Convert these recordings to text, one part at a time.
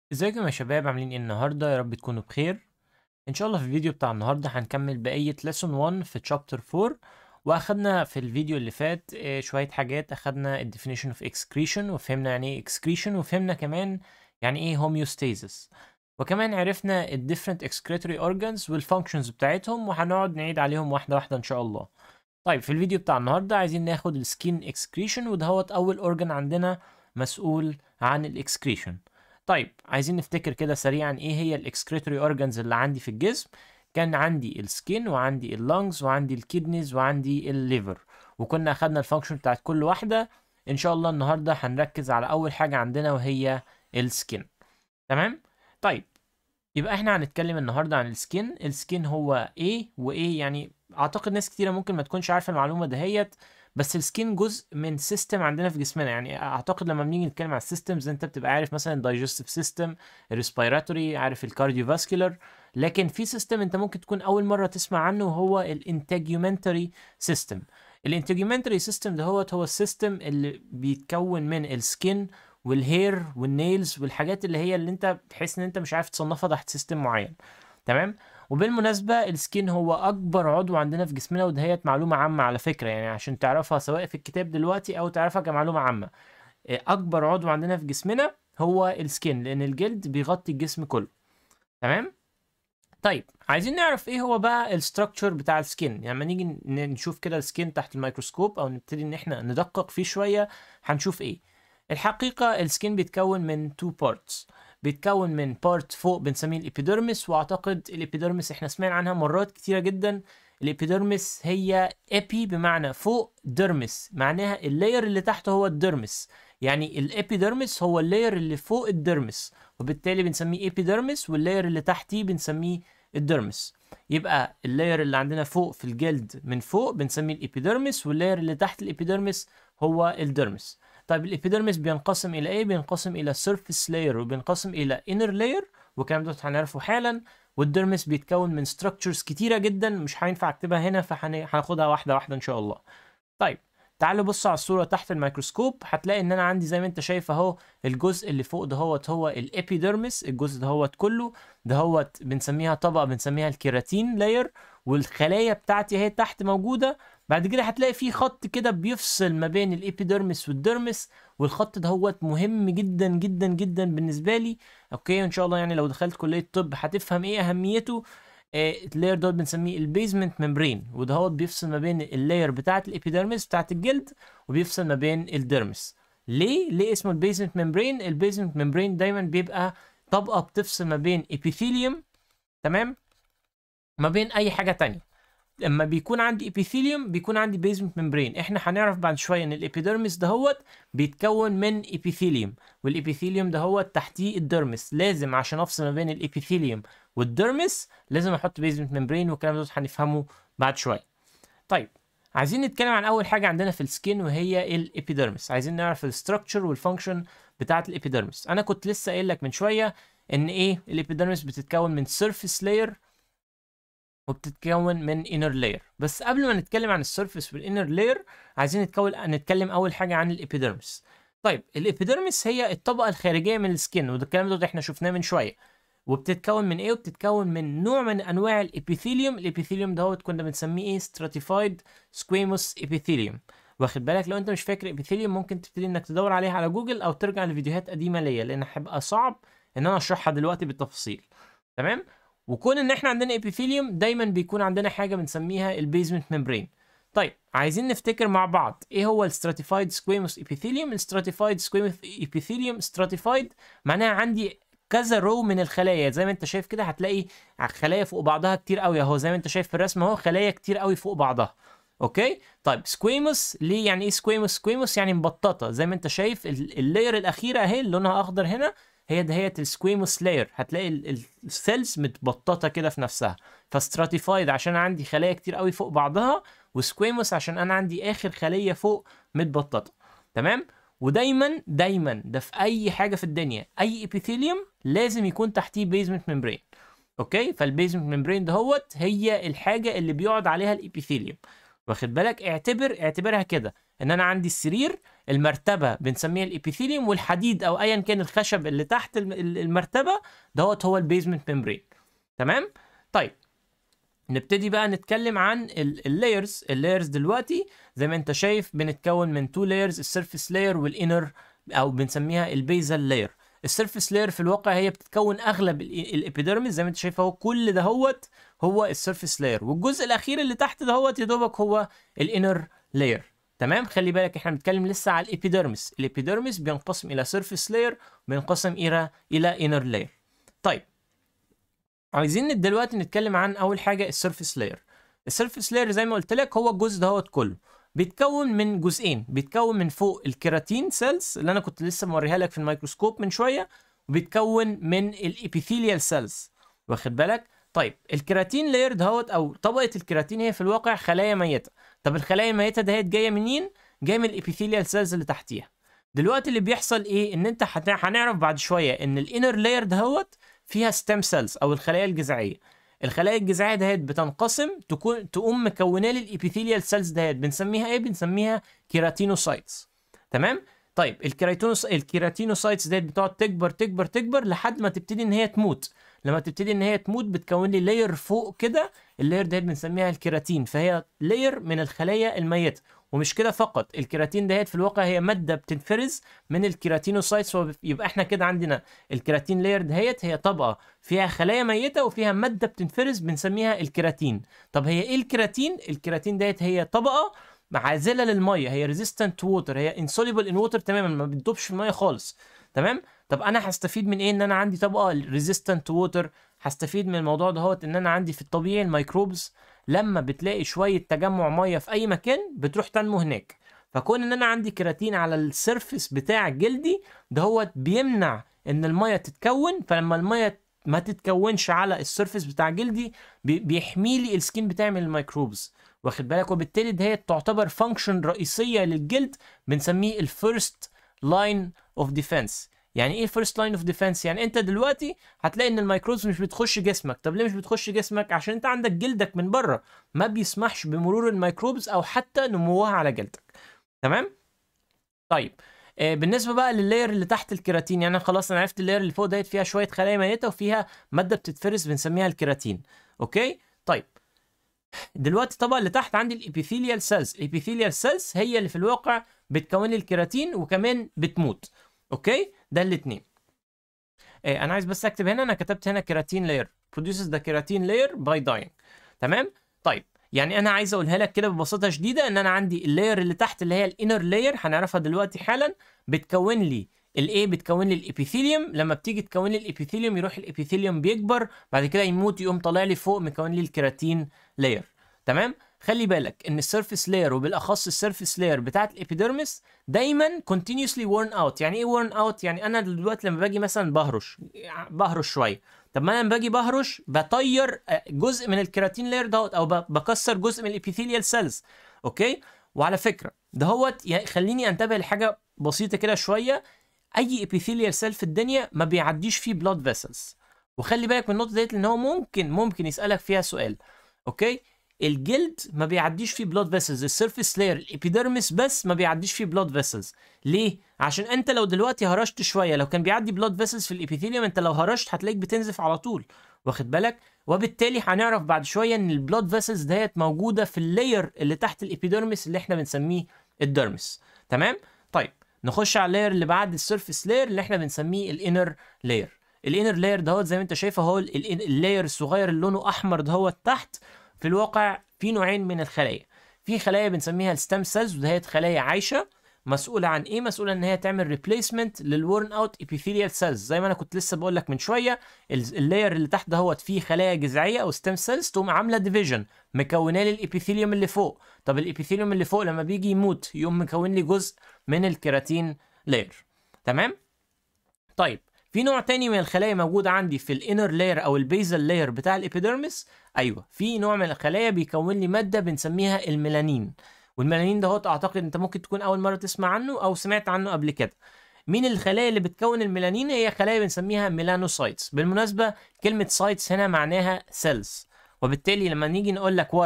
ازيكم يا شباب عاملين ايه النهارده يا رب تكونوا بخير ان شاء الله في الفيديو بتاع النهارده هنكمل بقيه lesson 1 في chapter 4 واخدنا في الفيديو اللي فات آه، شويه حاجات اخدنا ال definition of excretion وفهمنا يعني ايه excretion وفهمنا كمان يعني ايه homeostasis وكمان عرفنا ال different excretory organs والfunctions بتاعتهم وهنقعد نعيد عليهم واحده واحده ان شاء الله طيب في الفيديو بتاع النهارده عايزين ناخد السكين excretion ودهوت اول organ عندنا مسؤول عن الاكسكريشن طيب عايزين نفتكر كده سريعا ايه هي الاكسكريتوري اورجانز اللي عندي في الجسم كان عندي السكين وعندي اللونجز وعندي الكيدنيز وعندي الليفر وكنا اخدنا الفانكشن بتاعت كل واحده ان شاء الله النهارده هنركز على اول حاجه عندنا وهي السكين تمام طيب يبقى احنا هنتكلم النهارده عن السكين السكين هو ايه وايه يعني اعتقد ناس كتيره ممكن ما تكونش عارفه المعلومه دهيت بس السكين جزء من سيستم عندنا في جسمنا يعني اعتقد لما بنيجي نتكلم على السيستمز انت بتبقى عارف مثلا الدايجستيف سيستم الريسبيراتوري عارف الكارديوفاسكولار لكن في سيستم انت ممكن تكون اول مره تسمع عنه وهو الانتاجيومنتري سيستم الانتاجيومنتري سيستم ده هو هو السيستم اللي بيتكون من السكين والهير والنيلز والحاجات اللي هي اللي انت بتحس ان انت مش عارف تصنفها تحت سيستم معين تمام وبالمناسبة السكين هو أكبر عضو عندنا في جسمنا ودهيت معلومة عامة على فكرة يعني عشان تعرفها سواء في الكتاب دلوقتي أو تعرفها كمعلومة عامة إيه، أكبر عضو عندنا في جسمنا هو السكين لأن الجلد بيغطي الجسم كله تمام طيب عايزين نعرف ايه هو بقى الستراكشر بتاع السكين يعني لما نيجي ن- نشوف كده السكين تحت الميكروسكوب او نبتدي ان احنا ندقق فيه شوية هنشوف ايه الحقيقة السكين بيتكون من تو بارتس بيتكون من بارت فوق بنسميه الابيديرمس واعتقد الابيديرمس احنا سمعنا عنها مرات كتيرة جدا الابيديرمس هي ابي بمعنى فوق ديرمس معناها اللاير اللي تحت هو الديرمس يعني الابيديرمس هو اللاير اللي فوق الديرمس وبالتالي بنسميه ابيديرمس واللاير اللي تحتيه بنسميه الديرمس يبقى اللاير اللي عندنا فوق في الجلد من فوق بنسميه الابيديرمس واللاير اللي تحت الابيديرمس هو الديرمس طيب الابيديرمس بينقسم الى ايه بينقسم الى سيرفيس لاير وبينقسم الى انر لاير والكلام ده هنعرفه حالا والديرمس بيتكون من ستراكشرز كتيره جدا مش هينفع اكتبها هنا فهناخدها واحده واحده ان شاء الله طيب تعالوا بص على الصوره تحت الميكروسكوب هتلاقي ان انا عندي زي ما انت شايف اهو الجزء اللي فوق دهوت هو الابيديرمس الجزء دهوت كله دهوت بنسميها طبقه بنسميها الكيراتين لاير والخلايا بتاعتي اهي تحت موجوده بعد كده هتلاقي في خط كده بيفصل ما بين الابيديرمس والديرمس والخط دهوت مهم جدا جدا جدا بالنسبه لي اوكي ان شاء الله يعني لو دخلت كليه طب هتفهم ايه اهميته آه، اللاير دوت بنسميه البيزمنت ممبرين وده هو بيفصل ما بين اللاير بتاعه الابيديرمس بتاعه الجلد وبيفصل ما بين الديرمس ليه ليه اسمه البيزمنت ممبرين البيزمنت ممبرين دايما بيبقى طبقه بتفصل ما بين ابيثيليوم تمام ما بين اي حاجه تانية لما بيكون عندي ابيثيليوم بيكون عندي بيزمنت ممبرين احنا هنعرف بعد شويه ان الابيديرمس دهوت بيتكون من ابيثيليوم والابيثيليوم دهوت تحتيه الديرمس لازم عشان افصل ما بين الابيثيليوم والديرمس لازم احط بيزمنت ممبرين والكلام ده هنفهمه بعد شويه طيب عايزين نتكلم عن اول حاجه عندنا في السكين وهي الابيديرمس عايزين نعرف الستراكشر والفانكشن بتاعه الابيديرمس انا كنت لسه قايل لك من شويه ان ايه الابيديرمس بتتكون من سيرفيس لاير وبتتكون من inner layer بس قبل ما نتكلم عن السيرفيس والinner layer عايزين نتكون نتكلم اول حاجه عن الابيديرمس طيب الابيديرمس هي الطبقه الخارجيه من السكين وده الكلام ده احنا شفناه من شويه وبتتكون من ايه وبتتكون من نوع من انواع الابيثيليوم الابيثيليوم دوت كنا بنسميه ايه stratified squamous epithelium واخد بالك لو انت مش فاكر ابيثيليوم ممكن تبتدي انك تدور عليها على جوجل او ترجع لفيديوهات قديمه ليا لان هيبقى صعب ان انا اشرحها دلوقتي بالتفصيل تمام وكون ان احنا عندنا ابيثيليوم دايما بيكون عندنا حاجه بنسميها البيزمنت ممبرين طيب عايزين نفتكر مع بعض ايه هو الستراتيفايد سكويموس ابيثيليوم الستراتيفايد سكويموس ابيثيليوم ستراتيفايد معناها عندي كذا رو من الخلايا زي ما انت شايف كده هتلاقي خلايا فوق بعضها كتير قوي اهو زي ما انت شايف في الرسم اهو خلايا كتير قوي فوق بعضها اوكي طيب سكويموس ليه يعني ايه سكويموس سكويموس يعني مبططه زي ما انت شايف ال- اللاير الاخيره اهي اللي لونها اخضر هنا هي دهيت السكويموس لاير هتلاقي ال- ال- السيلز متبططه كده في نفسها فستراتيفايد عشان عندي خلايا كتير قوي فوق بعضها وسكويموس عشان انا عندي اخر خليه فوق متبططه تمام ودايما دايما ده في اي حاجه في الدنيا اي ابيثيليوم لازم يكون تحتيه بيزمنت ممبرين اوكي فالبيزمنت ممبرين دهوت هي الحاجه اللي بيقعد عليها الابيثيليوم واخد بالك اعتبر اعتبرها كده ان انا عندي السرير المرتبه بنسميها الابيثيليوم والحديد او ايا كان الخشب اللي تحت الم- ال- المرتبه دوت هو البيزمنت ممبرين تمام طيب نبتدي بقى نتكلم عن اللايرز اللايرز دلوقتي زي ما انت شايف بنتكون من تو لايرز السيرفيس لاير والانر او بنسميها البيزل لاير السيرفيس لاير في الواقع هي بتتكون اغلب الابيدرمس زي ما انت شايف اهو كل دهوت هو السيرفيس لاير والجزء الاخير اللي تحت دهوت يا دوبك هو الانر لاير تمام خلي بالك احنا بنتكلم لسه على الابيدرمس الابيدرمس بينقسم الى سيرفيس لاير بينقسم الى الى انر لاير طيب عايزين دلوقتي نتكلم عن اول حاجه السيرفيس لاير السيرفيس لاير زي ما قلت لك هو الجزء دهوت كله بيتكون من جزئين بيتكون من فوق الكيراتين سيلز اللي انا كنت لسه موريها لك في الميكروسكوب من شويه وبيتكون من الابيثيليال سيلز واخد بالك طيب الكيراتين لاير دهوت او طبقه الكيراتين هي في الواقع خلايا ميته طب الخلايا الميته دهيت جايه منين جايه من الابيثيليال سيلز اللي تحتيها دلوقتي اللي بيحصل ايه ان انت هت- هنعرف بعد شويه ان الانر لاير دهوت فيها ستيم سيلز او الخلايا الجذعيه الخلايا الجذعيه دهيت بتنقسم تكون تقوم مكونه لي الابيثيليال سيلز دهيت بنسميها ايه بنسميها كيراتينوسايتس تمام طيب الكيراتينوس الكيراتينوسايتس ديت بتقعد تكبر تكبر تكبر لحد ما تبتدي ان هي تموت لما تبتدي ان هي تموت بتكون لي لاير فوق كده اللاير ديت بنسميها الكيراتين فهي لاير من الخلايا الميته ومش كده فقط الكيراتين ديت في الواقع هي ماده بتنفرز من الكيراتينوسايتس يبقى احنا كده عندنا الكيراتين لاير دهيت هي طبقه فيها خلايا ميته وفيها ماده بتنفرز بنسميها الكيراتين طب هي ايه الكيراتين الكيراتين ديت هي طبقه عازله للميه هي ريزيستنت ووتر هي انسوليبل ان ووتر تماما ما بتدوبش في الميه خالص تمام طب انا هستفيد من ايه ان انا عندي طبقه ريزيستنت ووتر هستفيد من الموضوع دهوت ان انا عندي في الطبيعي الميكروبز لما بتلاقي شويه تجمع ميه في اي مكان بتروح تنمو هناك فكون ان انا عندي كيراتين على السيرفس بتاع جلدي دهوت بيمنع ان الميه تتكون فلما الميه ما تتكونش على السيرفس بتاع جلدي بي- بيحمي لي السكين بتاعي من الميكروبز واخد بالك وبالتالي ده هي تعتبر فانكشن رئيسيه للجلد بنسميه الفيرست لاين اوف ديفense يعني ايه الفيرست لاين اوف ديفense يعني انت دلوقتي هتلاقي ان الميكروبز مش بتخش جسمك طب ليه مش بتخش جسمك عشان انت عندك جلدك من بره ما بيسمحش بمرور الميكروبز او حتى نموها على جلدك تمام طيب آه، بالنسبه بقى لللاير اللي تحت الكيراتين يعني أنا خلاص انا عرفت اللاير اللي فوق ديت فيها شويه خلايا ميته وفيها ماده بتتفرز بنسميها الكيراتين اوكي طيب دلوقتي الطبقه اللي تحت عندي الابيثيليال سيلز الابيثيليال سيلز هي اللي في الواقع بتكون لي الكيراتين وكمان بتموت اوكي ده الاثنين آه انا عايز بس اكتب هنا انا كتبت هنا كيراتين لاير produces the keratin layer by dying تمام طيب يعني انا عايز اقولها لك كده ببساطه شديده ان انا عندي اللاير اللي تحت اللي هي الانر لاير هنعرفها دلوقتي حالا بتكون لي الايه بتكون لي الابيثيليوم لما بتيجي تكون لي الابيثيليوم يروح الابيثيليوم بيكبر بعد كده يموت يقوم طالع لي فوق مكون لي الكيراتين لاير تمام خلي بالك ان السيرفيس لاير وبالاخص السيرفيس لاير بتاعت الابيديرمس دايما continuously worn out يعني ايه worn out يعني انا دلوقتي لما باجي مثلا بهرش بهرش شويه طب ما انا لما باجي بهرش بطير آه، جزء من الكيراتين لاير دوت او ب- بكسر جزء من الابيثيليال سيلز اوكي وعلى فكره دهوت يعني خليني انتبه لحاجه بسيطه كده شويه اي ابيثيليال سيل في الدنيا ما بيعديش فيه بلاد فيسلز وخلي بالك من النقطه ديت لان هو ممكن ممكن يسالك فيها سؤال اوكي الجلد ما بيعديش فيه بلاد فيسلز السيرفيس لاير الابيديرمس بس ما بيعديش فيه بلاد فيسلز ليه عشان انت لو دلوقتي هرشت شويه لو كان بيعدي بلاد فيسلز في الابيثيليوم انت لو هرشت هتلاقيك بتنزف على طول واخد بالك وبالتالي هنعرف بعد شويه ان البلاد فيسلز ديت موجوده في اللاير اللي تحت الابيديرمس اللي احنا بنسميه الديرمس تمام طيب نخش على اللاير اللي بعد السيرفيس لاير اللي احنا بنسميه الانر لاير الانر لاير دهوت زي ما انت شايف اهو ال- ال- اللاير الصغير اللي لونه احمر دهوت تحت في الواقع في نوعين من الخلايا في خلايا بنسميها الستام سيلز ودهيت خلايا عايشه مسؤوله عن ايه مسؤوله ان هي تعمل ريبليسمنت للورن اوت ابيثيليال سيلز زي ما انا كنت لسه بقول لك من شويه ال- اللاير اللي تحت دهوت فيه خلايا جذعيه او ستام سيلز تقوم عامله ديفيجن مكونه لي الابيثيليوم اللي فوق طب الابيثيليوم اللي فوق لما بيجي يموت يقوم مكون لي جزء من الكيراتين لاير تمام طيب في نوع تاني من الخلايا موجود عندي في الانر لاير او البيزل لاير بتاع الابيديرمس ايوه في نوع من الخلايا بيكون لي ماده بنسميها الميلانين والميلانين ده اعتقد انت ممكن تكون اول مره تسمع عنه او سمعت عنه قبل كده مين الخلايا اللي بتكون الميلانين هي خلايا بنسميها ميلانوسايتس بالمناسبه كلمه سايتس هنا معناها سيلز وبالتالي لما نيجي نقول لك ورا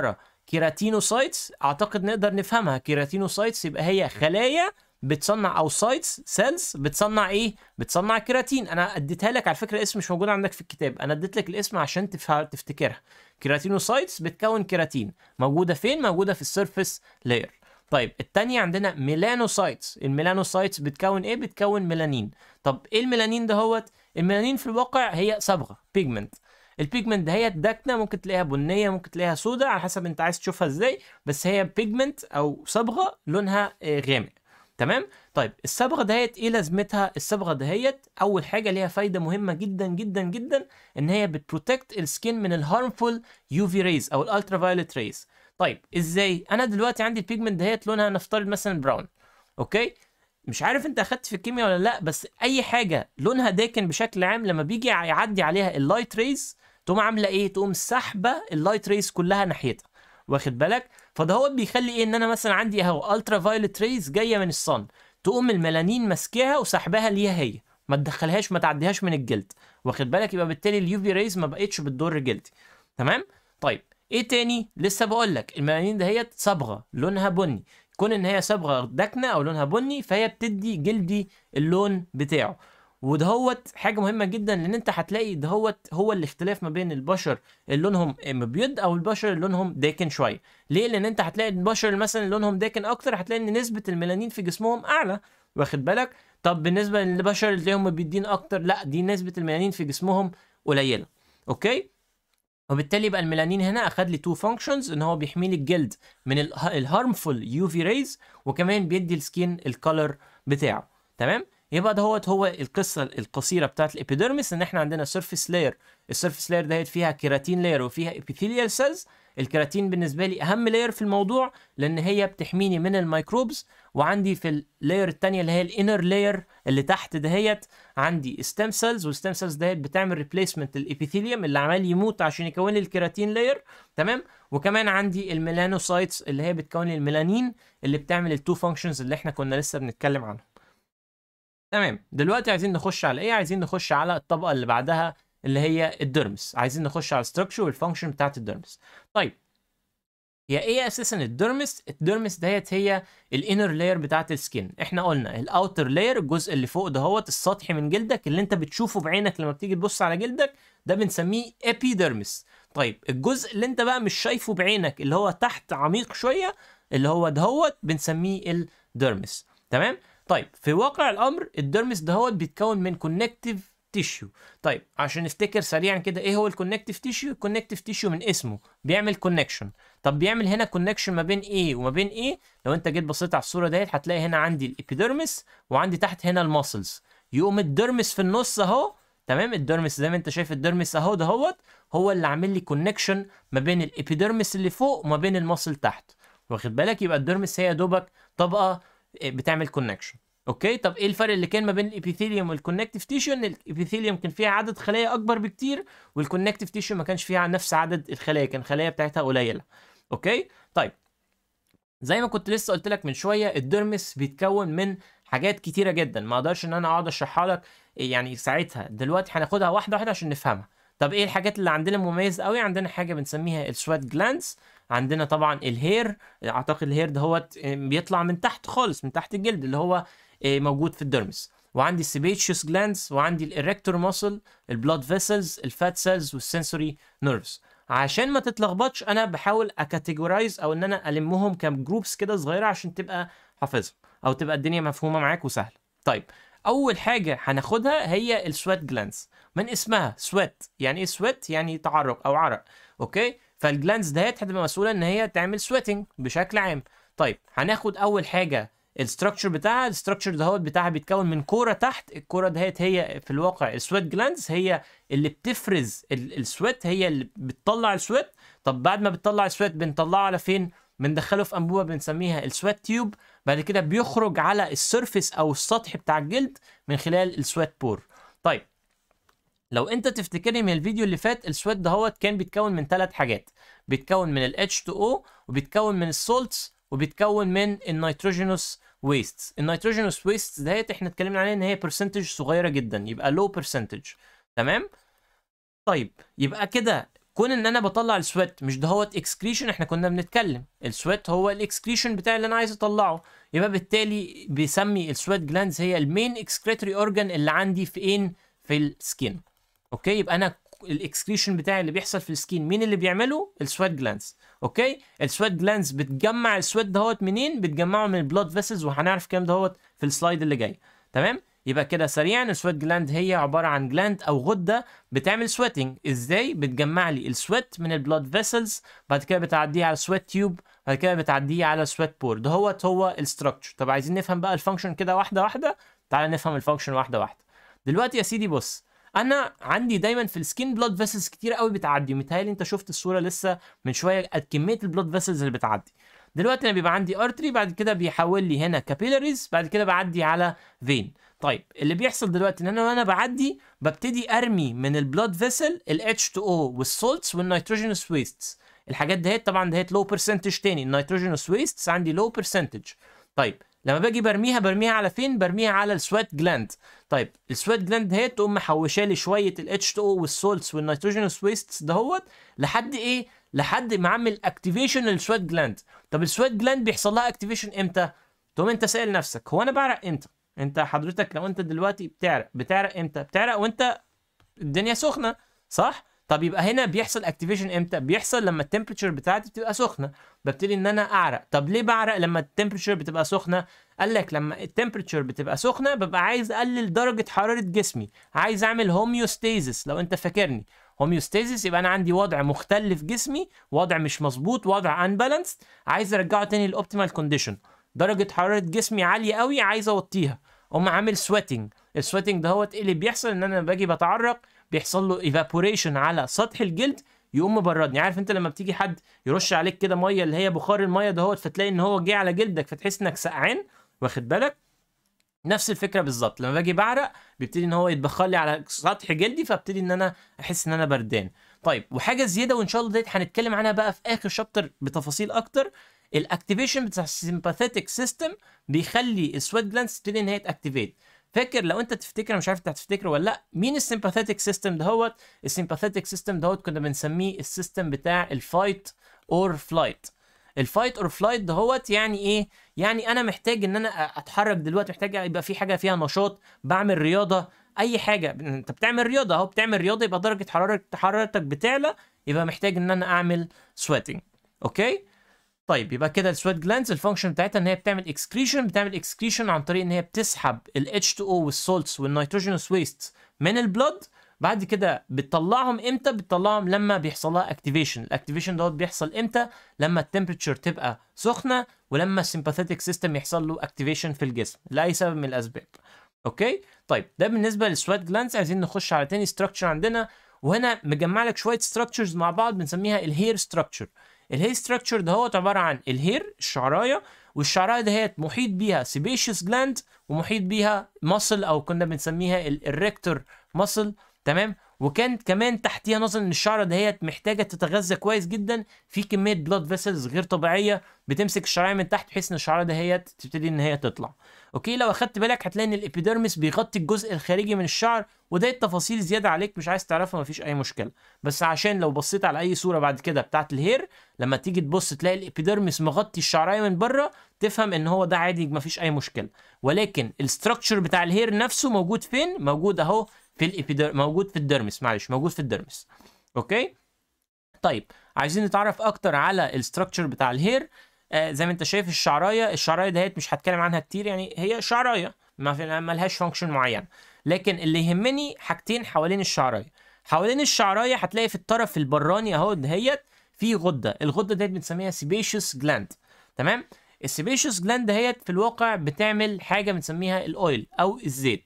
كيراتينوسايتس اعتقد نقدر نفهمها كيراتينوسايتس يبقى هي خلايا بتصنع او سايتس سيلز بتصنع ايه بتصنع كيراتين انا اديتها لك على فكره الاسم مش موجود عندك في الكتاب انا اديت لك الاسم عشان تفه- تفتكرها كيراتينوسايتس بتكون كيراتين موجوده فين موجوده في السيرفيس لاير طيب التانية عندنا ميلانوسايتس الميلانوسايتس بتكون ايه بتكون ميلانين طب ايه الميلانين دهوت الميلانين في الواقع هي صبغه بيجمنت البيجمنت دهيت داكنه ممكن تلاقيها بنيه ممكن تلاقيها سوداء على حسب انت عايز تشوفها ازاي بس هي بيجمنت او صبغه لونها آه، غامق تمام طيب الصبغه دهيت ايه لازمتها الصبغه دهيت اول حاجه ليها فايده مهمه جدا جدا جدا ان هي بتبروتكت السكين من الهارمفول يو في ريز او الالترا فايولت ريز طيب ازاي انا دلوقتي عندي البيجمنت دهيت لونها نفترض مثلا براون اوكي مش عارف انت اخدت في الكيمياء ولا لا بس اي حاجه لونها داكن بشكل عام لما بيجي يعدي عليها اللايت ريز تقوم عامله ايه تقوم سحبه اللايت ريز كلها ناحيتها واخد بالك فده هو بيخلي ايه ان انا مثلا عندي اهو الترا فايولت ريز جايه من الصن تقوم الميلانين ماسكاها وسحبها ليها هي ما تدخلهاش ما تعديهاش من الجلد واخد بالك يبقى بالتالي اليو في ريز ما بقتش بتضر جلدي تمام طيب ايه تاني لسه بقول لك الميلانين دهيت صبغه لونها بني كون ان هي صبغه داكنه او لونها بني فهي بتدي جلدي اللون بتاعه ودهوت حاجه مهمه جدا لان انت هتلاقي دهوت هو الاختلاف ما بين البشر اللي لونهم مبيض او البشر اللي لونهم داكن شويه ليه لان انت هتلاقي البشر اللي مثلا اللي لونهم داكن اكتر هتلاقي ان نسبه الميلانين في جسمهم اعلى واخد بالك طب بالنسبه للبشر اللي تلاقيهم مبيضين اكتر لا دي نسبه الميلانين في جسمهم قليله اوكي وبالتالي يبقى الميلانين هنا اخد لي تو فانكشنز ان هو بيحمي لي الجلد من الهارمفول يو في ريز وكمان بيدي السكين الكالر بتاعه تمام يبقى دهوت هو القصه القصيره بتاعت الابيديرمس ان احنا عندنا سيرفيس لاير السيرفيس لاير دهيت فيها كيراتين لاير وفيها ابيثيليال سيلز الكيراتين بالنسبه لي اهم لاير في الموضوع لان هي بتحميني من الميكروبز وعندي في اللاير الثانيه اللي هي الانر لاير اللي تحت دهيت عندي ستيم سيلز والستيم سيلز دهيت بتعمل ريبليسمنت للابيثيليوم اللي عمال يموت عشان يكون لي الكيراتين لاير تمام وكمان عندي الميلانوسايتس اللي هي بتكون لي الميلانين اللي بتعمل التو فانكشنز اللي احنا كنا لسه بنتكلم عنهم تمام دلوقتي عايزين نخش على ايه عايزين نخش على الطبقه اللي بعدها اللي هي الديرمس عايزين نخش على الستراكشر والفانكشن بتاعت الديرمس طيب هي ايه اساسا الديرمس الديرمس ديت هي الانر لاير بتاعت السكين احنا قلنا الاوتر لاير الجزء اللي فوق دهوت السطحي من جلدك اللي انت بتشوفه بعينك لما بتيجي تبص على جلدك ده بنسميه ابيديرمس طيب الجزء اللي انت بقى مش شايفه بعينك اللي هو تحت عميق شويه اللي هو دهوت بنسميه الديرمس تمام طيب في واقع الامر الديرمس دهوت بيتكون من كونكتيف تيشيو طيب عشان نفتكر سريعا كده ايه هو الكونكتيف تيشيو الكونكتيف تيشيو من اسمه بيعمل كونكشن طب بيعمل هنا كونكشن ما بين ايه وما بين ايه لو انت جيت بصيت على الصوره ديت هتلاقي هنا عندي الابيديرمس وعندي تحت هنا الماسلز يقوم الديرمس في النص اهو تمام الديرمس زي ما انت شايف الديرمس اهو دهوت هو اللي عامل لي كونكشن ما بين الابيديرمس اللي فوق وما بين الماسل تحت واخد بالك يبقى الديرمس هي يا دوبك طبقه بتعمل كونكشن اوكي طب ايه الفرق اللي كان ما بين الابيثيليوم والكونكتيف تيشو ان الابيثيليوم كان فيها عدد خلايا اكبر بكتير والكونكتيف تيشو ما كانش فيها نفس عدد الخلايا كان الخلايا بتاعتها قليله اوكي طيب زي ما كنت لسه قلت لك من شويه الديرمس بيتكون من حاجات كتيره جدا ما اقدرش ان انا اقعد اشرحها لك يعني ساعتها دلوقتي هناخدها واحده واحده عشان نفهمها طب ايه الحاجات اللي عندنا مميزه قوي عندنا حاجه بنسميها السوات جلاندز عندنا طبعا الهير اعتقد الهير دهوت بيطلع من تحت خالص من تحت الجلد اللي هو موجود في الديرمس وعندي السيبيتشوس جلاندز وعندي الاريكتور ماسل البلاد فيسلز الفات سيلز والسنسوري نيرفز عشان ما تتلخبطش انا بحاول اكاتيجورايز او ان انا المهم كجروبس كده صغيره عشان تبقى حافظهم او تبقى الدنيا مفهومه معاك وسهله طيب اول حاجه هناخدها هي السويت جلاندز من اسمها سويت يعني ايه سويت يعني تعرق او عرق اوكي فالجلاندز ديت هتبقى مسؤوله ان هي تعمل سويتنج بشكل عام طيب هناخد اول حاجه الستراكشر بتاعها الستراكشر دهوت بتاعها بيتكون من كوره تحت الكوره دهيت هي في الواقع السويت جلاندز هي اللي بتفرز السويت هي اللي بتطلع السويت طب بعد ما بتطلع السويت بنطلعه على فين بندخله في انبوبه بنسميها السويت تيوب بعد كده بيخرج على السيرفيس او السطح بتاع الجلد من خلال السويت بور طيب لو انت تفتكرني من الفيديو اللي فات السويت دهوت كان بيتكون من ثلاث حاجات بيتكون من ال H2O وبيتكون من السولتس وبيتكون من النيتروجينوس ويست النيتروجينوس ويست ديت احنا اتكلمنا عليها ان هي برسنتج صغيره جدا يبقى لو برسنتج تمام طيب يبقى كده كون ان انا بطلع السويت مش دهوت اكسكريشن احنا كنا بنتكلم السويت هو الاكسكريشن بتاعي اللي انا عايز اطلعه يبقى بالتالي بيسمي السويت جلاندز هي المين اكسكريتوري اورجان اللي عندي فين في السكين اوكي يبقى انا الاكسكريشن بتاعي اللي بيحصل في السكين مين اللي بيعمله السويت جلاندز اوكي السويت جلاندز بتجمع السويت دهوت منين بتجمعه من البلود فيسلز وهنعرف الكلام دهوت في السلايد اللي جاي تمام يبقى كده سريعا السويت جلاند هي عباره عن جلاند او غده بتعمل سويتنج ازاي بتجمع لي السويت من البلود فيسلز بعد كده بتعديه على سويت تيوب بعد كده بتعديه على سويت بور ده هو هو الستراكشر طب عايزين نفهم بقى الفانكشن كده واحده واحده تعالى نفهم الفانكشن واحده واحده دلوقتي يا سيدي بص انا عندي دايما في السكين بلود فيسلز كتير قوي بتعدي متهيألي انت شفت الصوره لسه من شويه كميه البلود فيسلز اللي بتعدي دلوقتي انا بيبقى عندي ارتري بعد كده بيحول لي هنا كابيلاريز بعد كده بعدي على فين طيب اللي بيحصل دلوقتي ان انا وانا بعدي ببتدي ارمي من البلود فيسل ال H2O والسولتس والنيتروجينوس ويستس الحاجات دهيت طبعا دهيت لو برسنتج تاني النيتروجينوس ويستس عندي لو برسنتج طيب لما باجي برميها برميها على فين برميها على السويت جلاند طيب السويت جلاند دهيت تقوم محوشه لي شويه ال H2O والسولتس والنيتروجينوس ويستس دهوت لحد ايه لحد ما اعمل اكتيفيشن للسويت جلاند طب السويت جلاند بيحصل لها اكتيفيشن امتى تقوم انت سائل نفسك هو انا بعرق امتى انت حضرتك لو انت دلوقتي بتعرق بتعرق امتى بتعرق وانت الدنيا سخنه صح طب يبقى هنا بيحصل اكتيفيشن امتى بيحصل لما التمبريتشر بتاعتي بتبقى سخنه ببتدي ان انا اعرق طب ليه بعرق لما التمبريتشر بتبقى سخنه قال لك لما التمبريتشر بتبقى سخنه ببقى عايز اقلل درجه حراره جسمي عايز اعمل هوميوستيزس لو انت فاكرني هوميوستيزس يبقى انا عندي وضع مختل في جسمي وضع مش مظبوط وضع انبالانس عايز ارجعه تاني للاوبتيمال كونديشن درجه حراره جسمي عاليه قوي عايز اوطيها اقوم عامل سويتنج السويتنج دهوت ايه اللي بيحصل ان انا باجي بتعرق بيحصل له ايفابوريشن على سطح الجلد يقوم مبردني عارف انت لما بتيجي حد يرش عليك كده ميه اللي هي بخار الميه دهوت فتلاقي ان هو جه على جلدك فتحس انك سقعان واخد بالك نفس الفكره بالظبط لما باجي بعرق بيبتدي ان هو يتبخر لي على سطح جلدي فابتدي ان انا احس ان انا بردان طيب وحاجه زياده وان شاء الله ديت هنتكلم عنها بقى في اخر شابتر بتفاصيل اكتر الاكتيفيشن بتاع السيمباثيتك سيستم بيخلي السويت جلاندز تبتدي ان هي تاكتيفيت فاكر لو انت تفتكر مش عارف انت هتفتكر ولا لا مين السيمباثيتك سيستم دهوت السيمباثيتك سيستم دهوت كنا بنسميه السيستم بتاع الفايت اور فلايت الفايت اور فلايت دهوت يعني ايه يعني انا محتاج ان انا اتحرك دلوقتي محتاج يبقى في حاجه فيها نشاط بعمل رياضه اي حاجه انت بتعمل رياضه اهو بتعمل رياضه يبقى درجه حراره حرارتك بتعلى يبقى محتاج ان انا اعمل سويتنج اوكي طيب يبقى كده السويت جلاندز الفانكشن بتاعتها ان هي بتعمل اكسكريشن بتعمل اكسكريشن عن طريق ان هي بتسحب ال H2O والسولتس والنيتروجينوس ويست من البلود بعد كده بتطلعهم امتى بتطلعهم لما بيحصل لها اكتيفيشن الاكتيفيشن دوت بيحصل امتى لما التمبريتشر تبقى سخنه ولما السيمباثيتك سيستم يحصل له اكتيفيشن في الجسم لاي سبب من الاسباب اوكي طيب ده بالنسبه للسويت جلاندز عايزين نخش على تاني ستراكشر عندنا وهنا مجمع لك شويه ستراكشرز مع بعض بنسميها الهير ستراكشر الهير ستراكشر ده هو عباره عن الهير الشعرايه والشعرايه دهيت محيط بيها سيبيشيوس جلاند ومحيط بيها ماسل او كنا بنسميها الريكتور ماسل تمام وكان كمان تحتيها نظرا ان الشعره دهيت محتاجه تتغذى كويس جدا في كميه بلاد فيسلز غير طبيعيه بتمسك الشعرايه من تحت بحيث ان الشعره دهيت تبتدي ان هي تطلع اوكي لو اخدت بالك هتلاقي ان الابيديرمس بيغطي الجزء الخارجي من الشعر وده التفاصيل زياده عليك مش عايز تعرفها مفيش اي مشكله بس عشان لو بصيت على اي صوره بعد كده بتاعت الهير لما تيجي تبص تلاقي الابيديرمس مغطي الشعرايه من بره تفهم ان هو ده عادي مفيش اي مشكله ولكن الستراكشر بتاع الهير نفسه موجود فين موجود اهو في الابيدر موجود في الدرمس معلش موجود في الدرمس اوكي طيب عايزين نتعرف اكتر على الستراكشر بتاع الهير آه زي ما انت شايف الشعرايه الشعرايه دهيت مش هتكلم عنها كتير يعني هي شعرايه ما في ما لهاش فانكشن معين لكن اللي يهمني حاجتين حوالين الشعرايه حوالين الشعرايه هتلاقي في الطرف البراني اهو دهيت في غده الغده ديت بنسميها سيبيشيوس جلاند تمام السيبيشيوس جلاند دهيت في الواقع بتعمل حاجه بنسميها الاويل او الزيت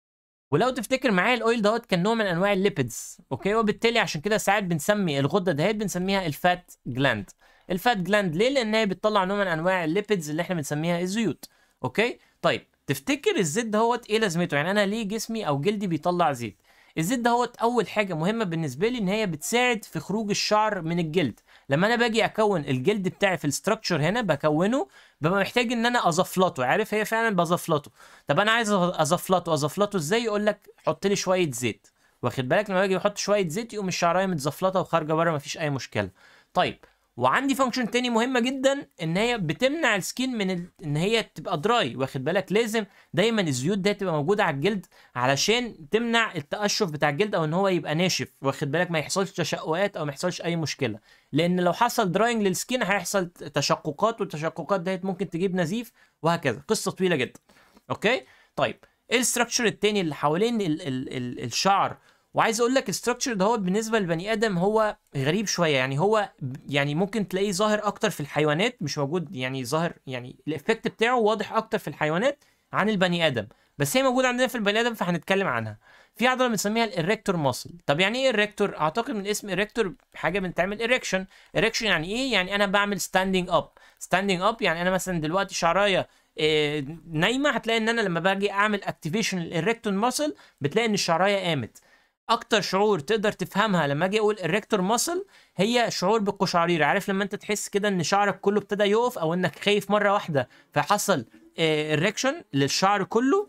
ولو تفتكر معايا الاويل دوت كان نوع من انواع الليبيدز اوكي وبالتالي عشان كده ساعات بنسمي الغده دهيت بنسميها الفات جلاند الفات جلاند ليه لان هي بتطلع نوع من انواع الليبيدز اللي احنا بنسميها الزيوت اوكي طيب تفتكر الزيت دهوت ايه لازمته يعني انا ليه جسمي او جلدي بيطلع زيت الزيت دهوت اول حاجه مهمه بالنسبه لي ان هي بتساعد في خروج الشعر من الجلد لما انا باجي اكون الجلد بتاعي في الاستراكشر هنا بكونه ببقى محتاج ان انا ازفلطه عارف هي فعلا بزفلطه طب انا عايز ازفلطه ازفلطه ازاي يقول لك حط لي شويه زيت واخد بالك لما باجي احط شويه زيت يقوم الشعرايه متزفلطه وخارجه بره مفيش اي مشكله طيب وعندي فانكشن تاني مهمه جدا ان هي بتمنع السكين من ال... ان هي تبقى دراي واخد بالك لازم دايما الزيوت دي تبقى موجوده على الجلد علشان تمنع التقشف بتاع الجلد او ان هو يبقى ناشف واخد بالك ما يحصلش تشققات او ما يحصلش اي مشكله لان لو حصل دراينج للسكين هيحصل تشققات والتشققات ديت ممكن تجيب نزيف وهكذا قصه طويله جدا اوكي طيب ايه الستراكشر التاني اللي حوالين ال... ال... ال... الشعر وعايز اقول لك الستراكشر ده هو بالنسبه للبني ادم هو غريب شويه يعني هو يعني ممكن تلاقيه ظاهر اكتر في الحيوانات مش موجود يعني ظاهر يعني الايفكت بتاعه واضح اكتر في الحيوانات عن البني ادم بس هي موجوده عندنا في البني ادم فهنتكلم عنها في عضله بنسميها الاريكتور ماسل طب يعني ايه الريكتور اعتقد من اسم اريكتور حاجه بنتعمل اريكشن اريكشن يعني ايه يعني انا بعمل ستاندينج اب ستاندينج اب يعني انا مثلا دلوقتي شعرايه إيه نايمه هتلاقي ان انا لما باجي اعمل اكتيفيشن الاريكتور ماسل بتلاقي ان الشعرايه قامت اكتر شعور تقدر تفهمها لما اجي اقول الريكتور ماسل هي شعور بالقشعريره عارف لما انت تحس كده ان شعرك كله ابتدى يقف او انك خايف مره واحده فحصل اريكشن للشعر كله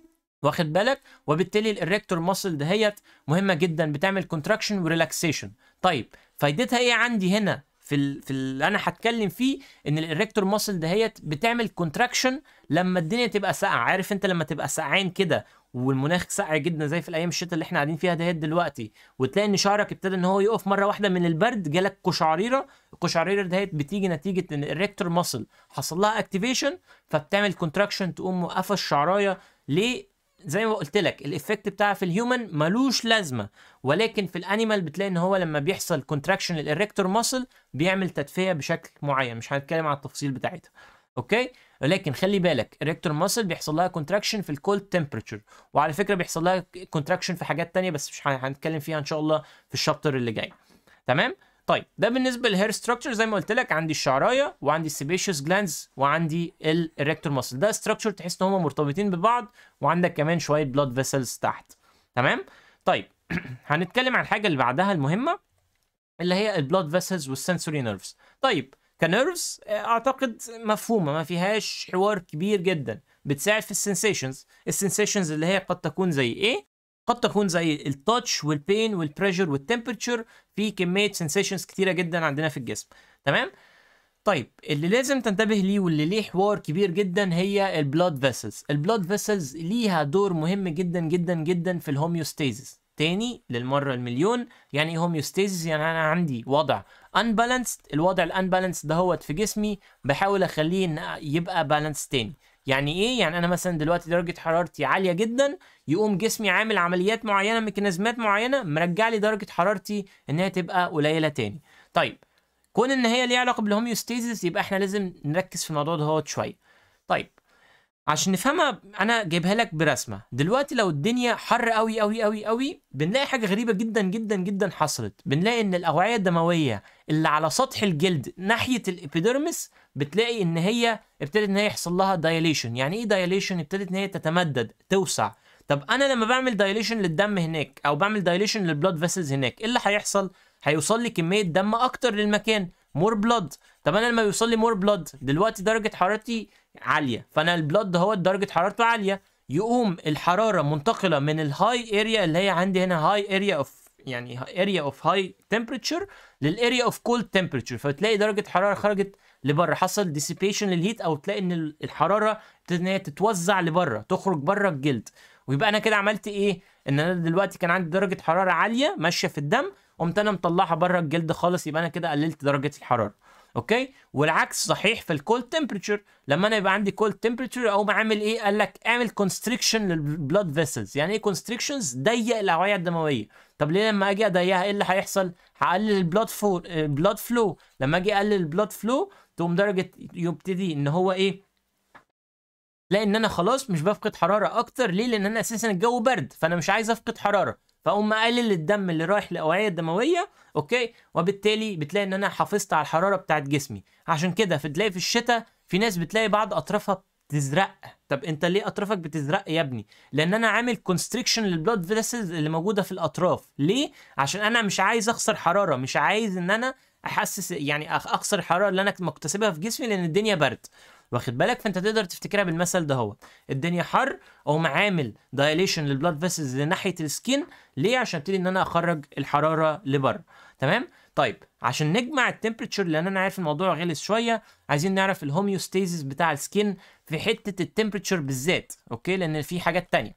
واخد بالك وبالتالي الاريكتور ماسل دهيت مهمه جدا بتعمل كونتراكشن وريلاكسيشن طيب فايدتها ايه عندي هنا في ال... في اللي انا هتكلم فيه ان الاريكتور ماسل دهيت بتعمل كونتراكشن لما الدنيا تبقى ساقعه عارف انت لما تبقى سقعان كده والمناخ ساقع جدا زي في الايام الشتاء اللي احنا قاعدين فيها دهيت دلوقتي وتلاقي ان شعرك ابتدى ان هو يقف مره واحده من البرد جالك قشعريره القشعريره دهيت بتيجي نتيجه ان الريكتور ماسل حصل لها اكتيفيشن فبتعمل كونتراكشن تقوم موقفه الشعرايه ليه زي ما قلت لك الايفكت بتاعها في الهيومن ملوش لازمه ولكن في الانيمال بتلاقي ان هو لما بيحصل كونتراكشن للاريكتور ماسل بيعمل تدفئه بشكل معين مش هنتكلم عن التفاصيل بتاعتها اوكي ولكن خلي بالك الريكتور ماسل بيحصل لها كونتراكشن في الكولد تمبريتشر وعلى فكره بيحصل لها كونتراكشن في حاجات تانية بس مش هنتكلم فيها ان شاء الله في الشابتر اللي جاي تمام طيب ده بالنسبه للهير ستراكشر زي ما قلت لك عندي الشعرايه وعندي السيبيشيوس جلاندز وعندي الريكتور ماسل ده ستراكشر تحس ان هم مرتبطين ببعض وعندك كمان شويه بلاد فيسلز تحت تمام طيب هنتكلم عن الحاجه اللي بعدها المهمه اللي هي البلاد فيسلز والسنسوري نيرفز طيب كنيرفز اعتقد مفهومه ما فيهاش حوار كبير جدا بتساعد في السنسيشنز السنسيشنز اللي هي قد تكون زي ايه قد تكون زي التاتش والبين والبريشر والتمبرتشر في كميه سنسيشنز كتيره جدا عندنا في الجسم تمام طيب اللي لازم تنتبه ليه واللي ليه حوار كبير جدا هي البلاد فيسلز البلاد فيسلز ليها دور مهم جدا جدا جدا في الهوميوستيزيس تاني للمره المليون يعني ايه هوميوستيزيس يعني انا عندي وضع unbalanced الوضع الانبالانسد دهوت في جسمي بحاول اخليه ان يبقى بالانس تاني يعني ايه يعني انا مثلا دلوقتي درجه حرارتي عاليه جدا يقوم جسمي عامل عمليات معينه ميكانيزمات معينه مرجع لي درجه حرارتي انها تبقى قليله تاني طيب كون ان هي ليها علاقه بالهوميوستيزيس يبقى احنا لازم نركز في الموضوع دهوت شويه طيب عشان نفهمها انا جايبها لك برسمه دلوقتي لو الدنيا حر قوي قوي قوي قوي بنلاقي حاجه غريبه جدا جدا جدا حصلت بنلاقي ان الاوعيه الدمويه اللي على سطح الجلد ناحيه الابيديرمس بتلاقي ان هي ابتدت ان هي يحصل لها دايليشن يعني ايه دايليشن ابتدت ان هي تتمدد توسع طب انا لما بعمل دايليشن للدم هناك او بعمل دايليشن للبلاد فيسلز هناك ايه اللي هيحصل هيوصل لي كميه دم اكتر للمكان مور بلاد طب انا لما يوصل لي مور بلاد دلوقتي درجه حرارتي عاليه فانا البلاد هو درجه حرارته عاليه يقوم الحراره منتقله من الهاي اريا اللي هي عندي هنا هاي اريا اوف يعني اريا اوف هاي تمبريتشر للاريا اوف كولد تمبريتشر فتلاقي درجه حراره خرجت لبره حصل ديسيبيشن للهيت او تلاقي ان الحراره ابتدت ان هي تتوزع لبره تخرج بره الجلد ويبقى انا كده عملت ايه ان انا دلوقتي كان عندي درجه حراره عاليه ماشيه في الدم قمت انا مطلعها بره الجلد خالص يبقى انا كده قللت درجه الحراره اوكي والعكس صحيح في الكولد تمبريتشر لما انا يبقى عندي كولد تمبريتشر اقوم اعمل ايه قال لك اعمل كونستريكشن للبلاد فيسلز يعني ايه كونستريكشنز ضيق الاوعيه الدمويه طب ليه لما اجي اضيقها ايه اللي هيحصل هقلل البلاد فلو البلاد فلو لما اجي اقلل البلاد فلو تقوم درجه يبتدي ان هو ايه لان انا خلاص مش بفقد حراره اكتر ليه لان انا اساسا الجو برد فانا مش عايز افقد حراره فاقوم مقلل الدم اللي رايح للاوعيه الدمويه اوكي وبالتالي بتلاقي ان انا حافظت على الحراره بتاعت جسمي عشان كده في تلاقي في الشتاء في ناس بتلاقي بعض اطرافها بتزرق طب انت ليه اطرافك بتزرق يا ابني لان انا عامل كونستريكشن للبلاد فيسلز اللي موجوده في الاطراف ليه عشان انا مش عايز اخسر حراره مش عايز ان انا احسس يعني اخسر الحراره اللي انا مكتسبها في جسمي لان الدنيا برد واخد بالك فانت تقدر تفتكرها بالمثل ده هو الدنيا حر او عامل دايليشن للبلاد فيسلز لناحيه السكين ليه عشان ابتدي ان انا اخرج الحراره لبره تمام طيب عشان نجمع التمبريتشر لان انا عارف الموضوع غلس شويه عايزين نعرف الهوميوستاسيس بتاع السكين في حته التمبريتشر بالذات اوكي لان في حاجات تانية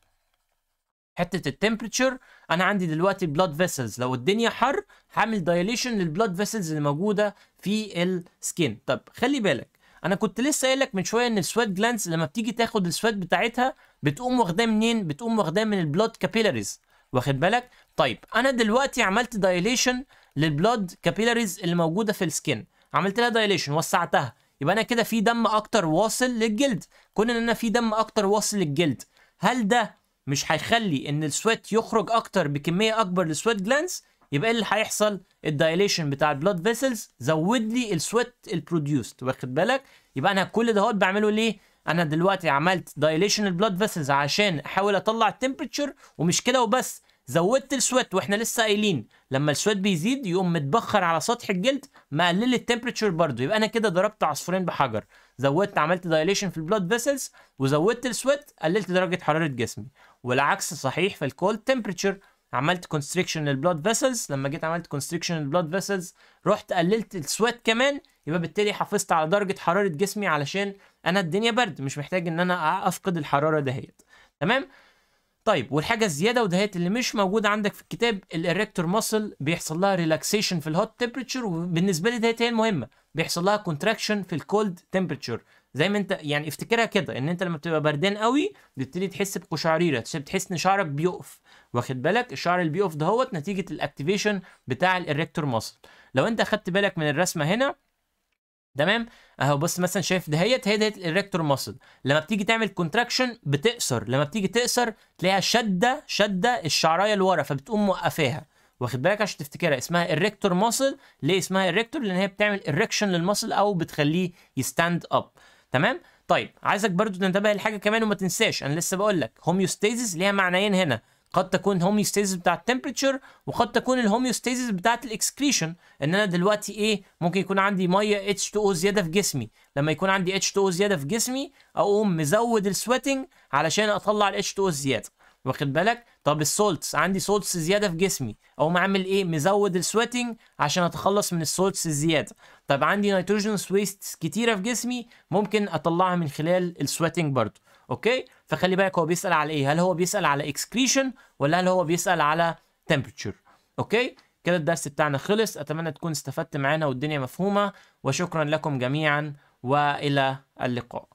حته التمبريتشر انا عندي دلوقتي بلاد فيسلز لو الدنيا حر هعمل دايليشن للبلاد فيسلز اللي موجوده في السكين طب خلي بالك انا كنت لسه قايل لك من شويه ان السويت جلانس لما بتيجي تاخد السويت بتاعتها بتقوم واخداه منين بتقوم واخداه من البلاد كابيلاريز واخد بالك طيب انا دلوقتي عملت دايليشن للبلاد كابيلاريز اللي موجوده في السكين عملت لها دايليشن وسعتها يبقى انا كده في دم اكتر واصل للجلد كون ان انا في دم اكتر واصل للجلد هل ده مش هيخلي ان السويت يخرج اكتر بكميه اكبر للسويت جلانس يبقى ايه اللي هيحصل الدايليشن بتاع البلاد فيسلز زود لي السويت البروديوست واخد بالك يبقى انا كل ده بعمله ليه انا دلوقتي عملت دايليشن البلاد فيسلز عشان احاول اطلع التمبريتشر ومش كده وبس زودت السويت واحنا لسه قايلين لما السويت بيزيد يقوم متبخر على سطح الجلد مقلل التمبريتشر برضه يبقى انا كده ضربت عصفورين بحجر زودت عملت دايليشن في البلاد فيسلز وزودت السويت قللت درجه حراره جسمي والعكس صحيح في الكولد تمبريتشر عملت كونستريكشن للبلاد فيسلز لما جيت عملت كونستريكشن للبلاد فيسلز رحت قللت السويت كمان يبقى بالتالي حافظت على درجه حراره جسمي علشان انا الدنيا برد مش محتاج ان انا افقد الحراره دهيت تمام طيب والحاجه الزياده ودهيت اللي مش موجوده عندك في الكتاب الاريكتور ماسل بيحصل لها ريلاكسيشن في الهوت تمبريتشر وبالنسبه لي دهيت هي المهمه بيحصل لها كونتراكشن في الكولد تمبريتشر زي ما انت يعني افتكرها كده ان انت لما بتبقى بردان قوي بتبتدي تحس بقشعريره بتحس ان شعرك بيقف واخد بالك الشعر اللي بيقف دهوت نتيجه الاكتيفيشن بتاع الاريكتور ماسل لو انت اخدت بالك من الرسمه هنا تمام اهو بص مثلا شايف دهيت هي دهيت الريكتور ماسل لما بتيجي تعمل كونتراكشن بتقصر لما بتيجي تقصر تلاقيها شده شده الشعرايه لورا فبتقوم موقفاها واخد بالك عشان تفتكرها اسمها الريكتور ماسل ليه اسمها الريكتور لان هي بتعمل اريكشن للماسل او بتخليه يستاند اب تمام طيب عايزك برضو تنتبه لحاجه كمان وما تنساش انا لسه بقول لك هوميوستاسيس ليها معنيين هنا قد تكون هوميوستاسيس بتاع التمبريتشر وقد تكون الهوميوستاسيس بتاعت الاكسكريشن ان انا دلوقتي ايه ممكن يكون عندي ميه H2O زياده في جسمي لما يكون عندي H2O زياده في جسمي اقوم مزود السويتنج علشان اطلع ال H2O زياده واخد بالك طب السولتس عندي سولتس زياده في جسمي او معمل ايه مزود السويتنج عشان اتخلص من السولتس الزياده طب عندي نيتروجين ويست كتيره في جسمي ممكن اطلعها من خلال السويتنج برضو اوكي فخلي بالك هو بيسال على ايه هل هو بيسال على اكسكريشن ولا هل هو بيسال على تمبريتشر اوكي كده الدرس بتاعنا خلص اتمنى تكون استفدت معانا والدنيا مفهومه وشكرا لكم جميعا والى اللقاء